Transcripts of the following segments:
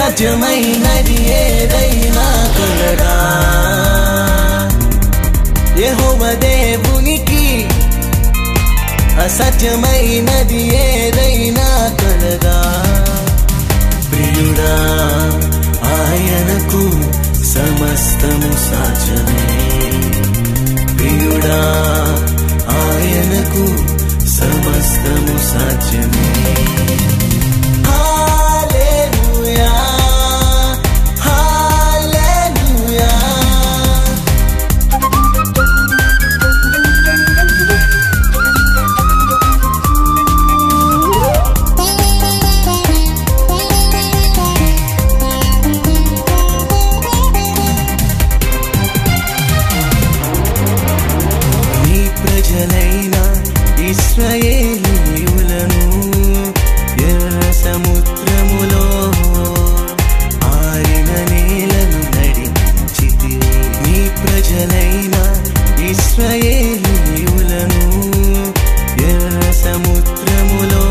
అసాధ్యమైనది ఏదైనా కలదా యెహోవ దేవునికి అసాధ్యమైనది ఏదైనా కలదా ప్రియుడా ఆయనకు సమస్తము సాధ్యమే ప్రియుడా ఆయనకు సమస్తము సాధ్యమే హల్లెలూయా హల్లెలూయా నీ ప్రజలైన ఇస్రాయేలీయులను ఎర్ర సముద్రములో ఆరిన నేలను నడిచితివి నీ ప్రజలైన ఇస్రాయేలీయులను ఎర్ర సముద్రములో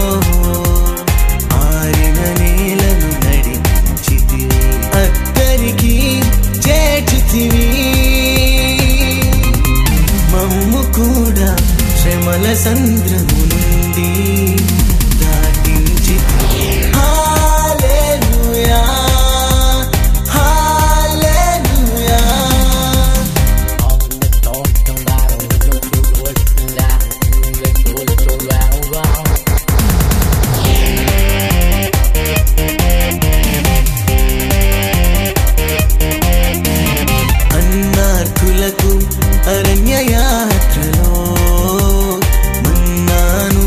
ఆరిన నేలను నడిచితివి అద్దరికి చేర్చితివి మమ్ము కూడా శ్రమల సంద్రము నుండి దాటించి హల్లెలూయా హల్లెలూయా అన్నార్థులకు అరణ్య యాత్రలో మన్నాను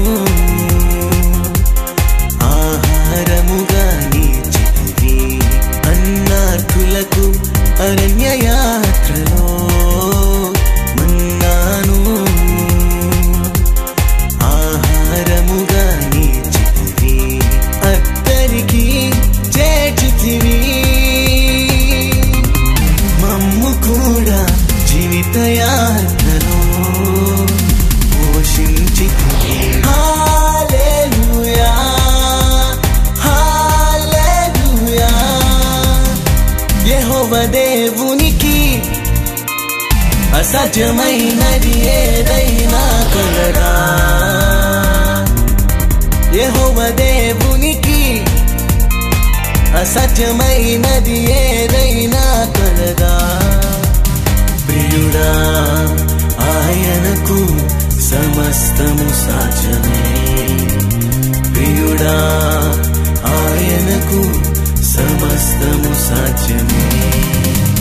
ఆహారముగా నీచితివి అన్నార్థులకు అరణ్య యాత్రలో మన్నాను ఆహారముగా నీచితివి అద్దరికి చేర్చితివి మమ్ము కూడా జీవిత యాత్రలో పోషించి హల్లెలూయా హల్లెలూయా యెహోవ దేవునికి అసాధ్యమైనది ఏదైనా కలదా యెహోవ దేవునికి అసత్యమైనది ఏదైనా కలదా ప్రియుడా ఆయనకు సమస్తము సాధ్యమే ప్రియుడా ఆయనకు సమస్తము సాధ్యమే